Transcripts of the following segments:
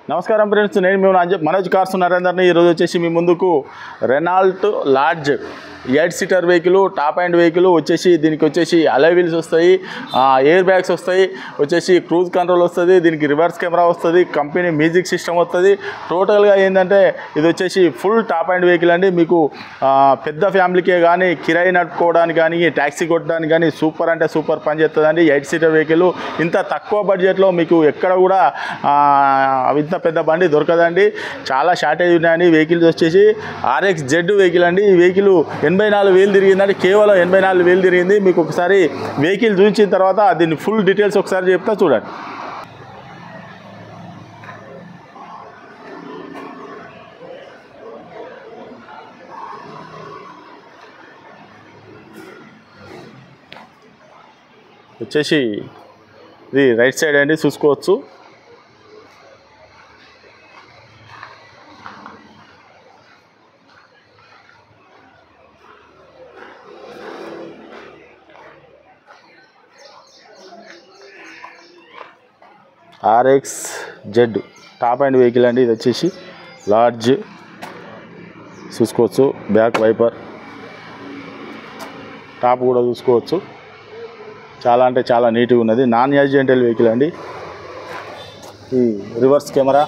నమస్కారం ఫ్రెండ్స్ నేను మేము అంజ- మనోజ్ కార్స్ నరేందర్ని ఈరోజు వచ్చేసి మీ ముందుకు Renault large eight seater vehicle top end vehicle వచ్చేసి దీనికి వచ్చేసి అలై వీల్స్ వస్తాయి ఎయిర్ బ్యాగ్స్ వస్తాయి వచ్చేసి క్రూజ్ కంట్రోల్ వస్తుంది దీనికి రివర్స్ కెమెరా వస్తుంది కంపెనీ మ్యూజిక్ సిస్టమ్ వస్తుంది టోటల్గా ఏంటంటే ఇది వచ్చేసి ఫుల్ టాప్ అండ్ వెహికల్ అండి మీకు ఆ, పెద్ద ఫ్యామిలీకే కానీ కిరాయి నడుపుకోవడానికి కానీ ట్యాక్సీ కొట్టడానికి కానీ సూపర్ అంటే సూపర్ పని చేస్తుందండి ఎయిట్ సీటర్ వెహికల్ ఇంత తక్కువ బడ్జెట్లో మీకు ఎక్కడ కూడా ఆ, ఇంత పెద్ద బండి దొరకదండి చాలా షార్టేజ్ ఉన్నాయండి వెహికల్స్ వచ్చేసి ఆర్ఎక్స్ జెడ్ వెహికల్ అండి ఈ వెహికల్ ఎనభై నాలుగు వేలు తిరిగిందండి కేవలం ఎనభై నాలుగు వేలు తిరిగింది మీకు ఒకసారి వెహికల్ చూపించిన తర్వాత దీన్ని ఫుల్ డీటెయిల్స్ ఒకసారి చెప్తా చూడండి వచ్చేసి ఇది రైట్ సైడ్ అండి చూసుకోవచ్చు RX Z top end vehicle అండి ఇది వచ్చేసి లార్జ్ చూసుకోవచ్చు బ్యాక్ వైపర్ టాప్ కూడా చూసుకోవచ్చు చాలా అంటే చాలా నీట్గా ఉన్నది నాన్ యాక్సిడెంటల్ వెహికల్ అండి ఈ రివర్స్ కెమెరా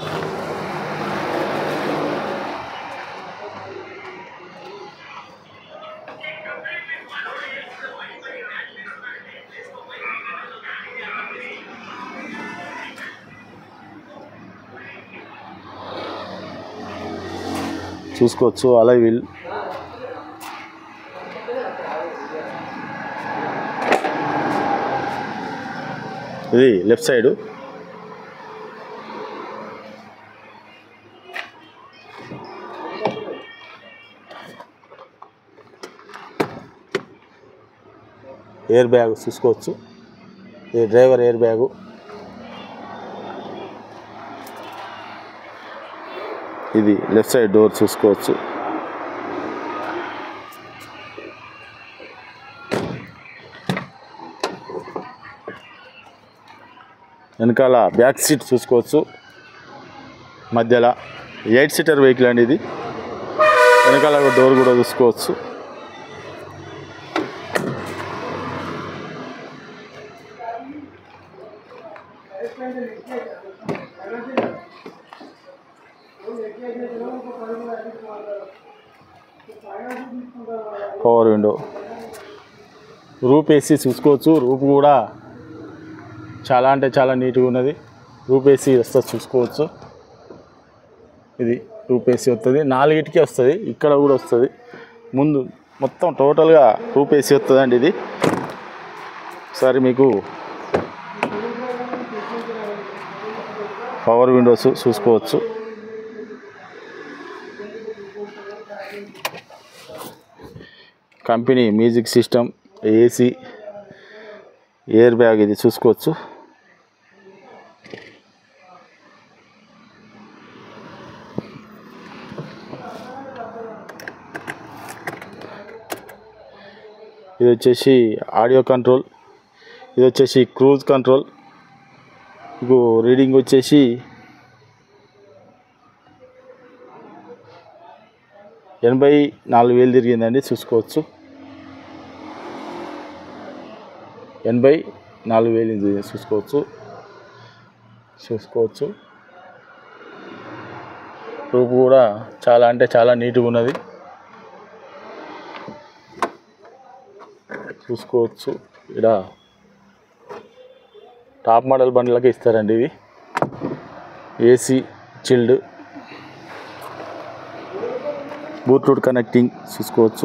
చూసుకోవచ్చు అలై వీల్ ఇది లెఫ్ట్ సైడ్ ఎయిర్ బ్యాగ్ చూసుకోవచ్చు ఇది డ్రైవర్ ఎయిర్ బ్యాగు ఇది లెఫ్ట్ సైడ్ డోర్ చూసుకోవచ్చు వెనకాల బ్యాక్ సీట్ చూసుకోవచ్చు మధ్యలో ఎయిట్ సీటర్ వెహికల్ అండి ఇది వెనకాల ఒక డోర్ కూడా చూసుకోవచ్చు పవర్ విండో రూప్ ఏసీ చూసుకోవచ్చు రూప్ కూడా చాలా అంటే చాలా నీట్గా ఉన్నది రూప్ ఏసీ వస్తుంది చూసుకోవచ్చు ఇది రూప్ ఏసీ వస్తుంది నాలుగిటికి వస్తుంది ఇక్కడ కూడా వస్తుంది ముందు మొత్తం టోటల్గా రూప్ ఏసీ వస్తుంది అండి ఇది ఒకసారి మీకు పవర్ విండోస్ చూసుకోవచ్చు company music system AC airbag ఇది చూసుకోవచ్చు ఇది వచ్చేసి ఆడియో కంట్రోల్ ఇది వచ్చేసి క్రూజ్ కంట్రోల్ మీకు రీడింగ్ వచ్చేసి ఎనభై నాలుగు వేలు తిరిగిందండి చూసుకోవచ్చు ఎనభై నాలుగు వేలు ఇది చూసుకోవచ్చు చూసుకోవచ్చు రూపు కూడా చాలా అంటే చాలా నీట్గా ఉన్నది చూసుకోవచ్చు ఇక్కడ టాప్ మోడల్ బండ్లకి ఇస్తారండి ఇవి ఏసీ చిల్డ్ బ్లూటూత్ కనెక్టింగ్ చూసుకోవచ్చు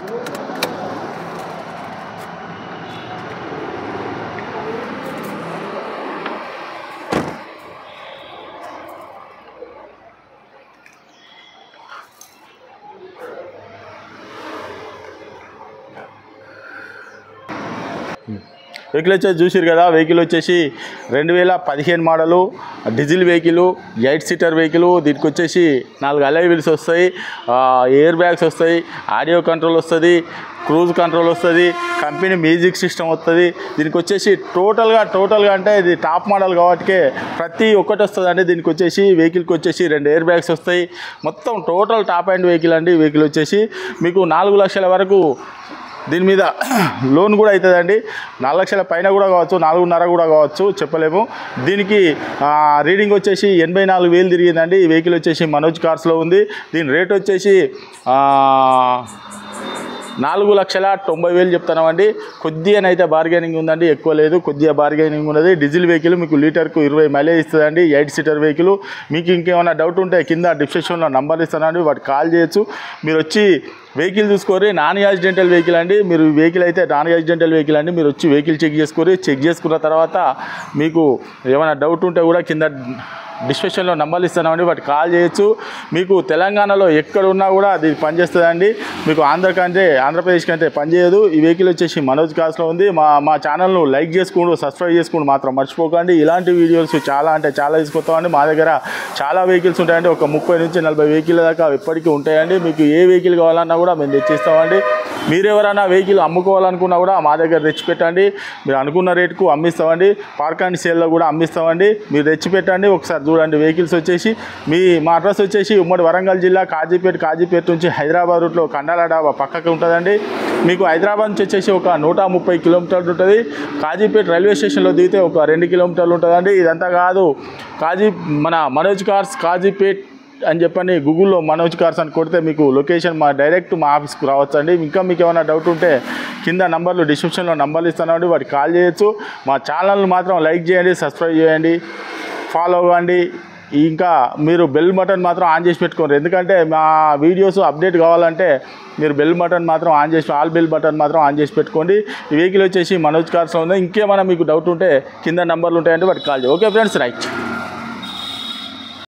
వెహికల్ వచ్చేసి చూసారు కదా వెహికల్ వచ్చేసి రెండు వేల పదిహేను model diesel vehicle eight seater vehicle దీనికి వచ్చేసి నాలుగు అలై వీల్స్ వస్తాయి ఎయిర్ బ్యాగ్స్ వస్తాయి ఆడియో కంట్రోల్ వస్తుంది క్రూజ్ కంట్రోల్ వస్తుంది కంపెనీ మ్యూజిక్ సిస్టమ్ వస్తుంది దీనికి వచ్చేసి టోటల్గా టోటల్గా అంటే ఇది టాప్ మోడల్ కాబట్టి ప్రతి ఒక్కటి వస్తుందండి దీనికి వచ్చేసి వెహికల్కి వచ్చేసి రెండు ఎయిర్ బ్యాగ్స్ వస్తాయి మొత్తం టోటల్ టాప్ అండ్ వెహికల్ అండి వెహికల్ వచ్చేసి మీకు నాలుగు లక్షల వరకు దీని మీద లోన్ కూడా అవుతుందండి నాలుగు లక్షల పైన కూడా కావచ్చు నాలుగున్నర కూడా కావచ్చు చెప్పలేము దీనికి ఆ, రీడింగ్ వచ్చేసి ఎనభై నాలుగు వేలు తిరిగిందండి ఈ వెహికల్ వచ్చేసి మనోజ్ కార్స్లో ఉంది దీని రేట్ వచ్చేసి ఆ, నాలుగు లక్షల తొంభై వేలు చెప్తున్నామండి కొద్దిగానైతే బార్గెనింగ్ ఉందండి ఎక్కువ లేదు కొద్దిగా బార్గెనింగ్ ఉన్నది డీజిల్ వెహికల్ మీకు లీటర్కు ఇరవై మైలేజ్ ఇస్తుందండి ఎయిట్ సీటర్ వెహికల్ మీకు ఇంకేమైనా డౌట్ ఉంటే కింద డిస్క్రిప్షన్లో నంబర్ ఇస్తానండి వాటికి కాల్ చేయొచ్చు మీరు వచ్చి వెహికల్ చూసుకోరి నాన్ యాక్సిడెంటల్ వెహికల్ అండి మీరు వెహికల్ అయితే నాన్ యాక్సిడెంటల్ వెహికల్ అండి మీరు వచ్చి వెహికల్ చెక్ చేసుకోరి చెక్ చేసుకున్న తర్వాత మీకు ఏమైనా డౌట్ ఉంటే కూడా కింద డిస్క్రిప్షన్లో నంబర్లు ఇస్తున్నామండి వాటి కాల్ చేయొచ్చు మీకు తెలంగాణలో ఎక్కడ ఉన్నా కూడా అది పనిచేస్తుందండి మీకు ఆంధ్ర కంటే ఆంధ్రప్రదేశ్ కంటే పనిచేయదు ఈ వెహికల్ వచ్చేసి మనోజ్ కార్స్లో ఉంది మా మా ఛానల్ను లైక్ చేసుకోండి సబ్స్క్రైబ్ చేసుకోండి మాత్రం మర్చిపోకండి ఇలాంటి వీడియోస్ చాలా అంటే చాలా తీసుకొస్తామండి మా దగ్గర చాలా వెహికల్స్ ఉంటాయండి ఒక ముప్పై నుంచి నలభై వెహికల్ దాకా ఎప్పటికీ ఉంటాయండి మీకు ఏ వెహికల్ కావాలన్నా కూడా మేము తెచ్చిస్తామండి మీరు ఎవరైనా వెహికల్ అమ్ముకోవాలనుకున్నా కూడా మా దగ్గర తెచ్చిపెట్టండి మీరు అనుకున్న రేటుకు అమ్మిస్తామండి పార్క్ అండ్ సేల్లో కూడా అమ్మిస్తామండి మీరు తెచ్చిపెట్టండి ఒకసారి చూడండి వెహికల్స్ వచ్చేసి మీ మా అడ్రస్ వచ్చేసి ఉమ్మడి వరంగల్ జిల్లా కాజీపేట కాజీపేట నుంచి హైదరాబాద్ రూట్లో కండాల డాబా పక్కకి ఉంటుందండి మీకు హైదరాబాద్ నుంచి వచ్చేసి ఒక నూట ముప్పై కిలోమీటర్లు ఉంటుంది కాజీపేట రైల్వే స్టేషన్లో దిగితే ఒక రెండు కిలోమీటర్లు ఉంటుందండి ఇదంతా కాదు కాజీ మన మనోజ్ కార్స్ కాజీపేట్ అని చెప్పని గూగుల్లో మనోజ్ కార్స్ అని కొడితే మీకు లొకేషన్ మా డైరెక్ట్ మా ఆఫీస్కి రావచ్చు అండి ఇంకా మీకు ఏమైనా డౌట్ ఉంటే కింద నంబర్లు డిస్క్రిప్షన్లో నంబర్లు ఇస్తానండి వాటికి కాల్ చేయొచ్చు మా ఛానల్ని మాత్రం లైక్ చేయండి సబ్స్క్రైబ్ చేయండి ఫాలో అవ్వండి ఇంకా మీరు బెల్ బటన్ మాత్రం ఆన్ చేసి పెట్టుకోండి ఎందుకంటే మా వీడియోస్ అప్డేట్ కావాలంటే మీరు బెల్ బటన్ మాత్రం ఆన్ చేసి ఆల్ బెల్ బటన్ మాత్రం ఆన్ చేసి పెట్టుకోండి ఈ వెహికల్ వచ్చేసి మనోజ్ కార్స్లో ఉంది ఇంకేమైనా మీకు డౌట్ ఉంటే కింద నంబర్లు ఉంటాయంటే వాటికి కాల్ చేయండి ఓకే ఫ్రెండ్స్ రైట్